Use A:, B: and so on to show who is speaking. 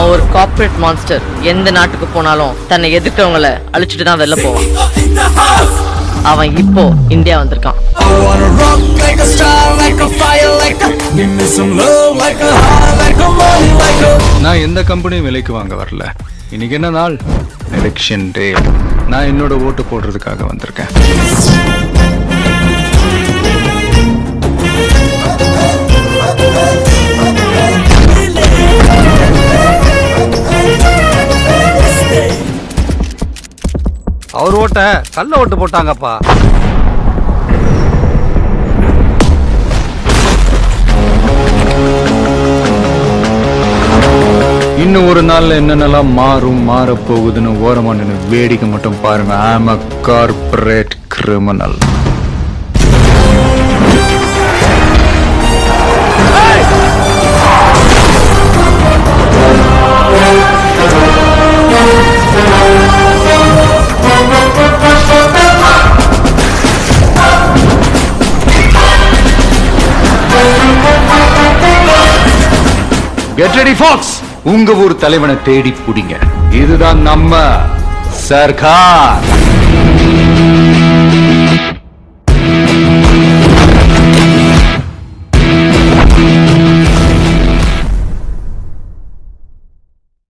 A: அவன் ஒரு corporate monster எந்த நாட்டுக்கு போனாலும் தன்னை எதிர்க்கிறவங்கள அழிச்சிட்டு தான் வெளில போவான் அவன் இப்போ இந்தியா வந்திருக்கான்
B: I wanna rock like a star, like a fire, like a Give me some love, like a high, like a money, like a
C: நான் எந்த கம்பெனியும் விலைக்கு வாங்க வரல இன்னைக்கு என்ன நாள் எலெக்ஷன் டே நான் என்னோட ஓட்டு போடுறதுக்காக வந்திருக்கேன்
D: அவர் ஓட்ட கள்ள ஓட்டு போட்டாங்கப்பா
C: இன்னும் ஒரு நாள்ல என்னென்னலாம் மாறும் மாறப் போகுதுன்னு ஓரமா நின்னு வேடிக்கை மட்டும் பாருங்க I'm a corporate criminal get ready folks உங்க ஊர் தலைவனை தேடி புடிங்க இதுதான் நம்ம சர்க்கார்